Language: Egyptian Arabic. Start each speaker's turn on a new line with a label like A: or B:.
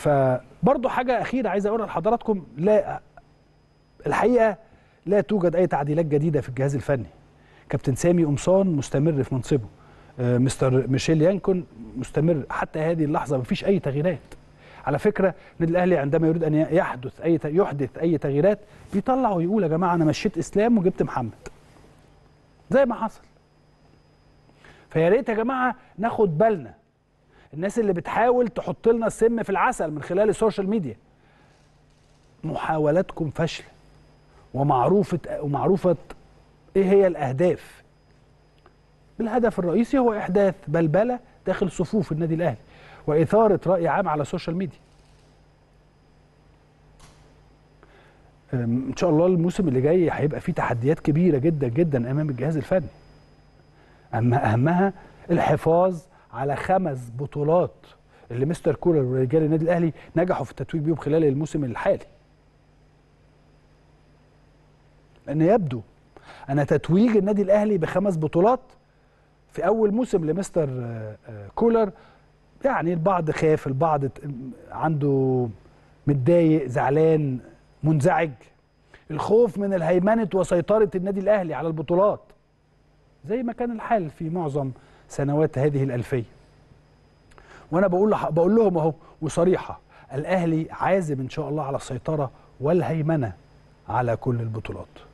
A: فبرضه حاجه اخيره عايز اقولها لحضراتكم لا الحقيقه لا توجد اي تعديلات جديده في الجهاز الفني كابتن سامي قمصان مستمر في منصبه آه، مستر ميشيل يانكون مستمر حتى هذه اللحظه مفيش اي تغييرات على فكره النادي الاهلي عندما يريد ان يحدث اي يحدث اي تغييرات بيطلع ويقول يا جماعه انا مشيت اسلام وجبت محمد زي ما حصل فيا ريت يا جماعه ناخد بالنا الناس اللي بتحاول تحط لنا السم في العسل من خلال السوشيال ميديا محاولاتكم فاشله ومعروفه ومعروفه ايه هي الاهداف الهدف الرئيسي هو احداث بلبله داخل صفوف النادي الاهلي واثاره راي عام على السوشيال ميديا أم، ان شاء الله الموسم اللي جاي هيبقى فيه تحديات كبيره جدا جدا امام الجهاز الفني اما اهمها الحفاظ على خمس بطولات اللي مستر كولر ورجال النادي الاهلي نجحوا في التتويج بيهم خلال الموسم الحالي لان يبدو ان تتويج النادي الاهلي بخمس بطولات في اول موسم لمستر آه، آه، كولر يعني البعض خاف البعض ت- عنده متضايق زعلان منزعج الخوف من الهيمنه وسيطره النادي الاهلي على البطولات زي ما كان الحال في معظم سنوات هذه الألفية وأنا بقول لح... بقول لهم أهو وصريحة الأهلي عازم إن شاء الله على السيطرة والهيمنة على كل البطولات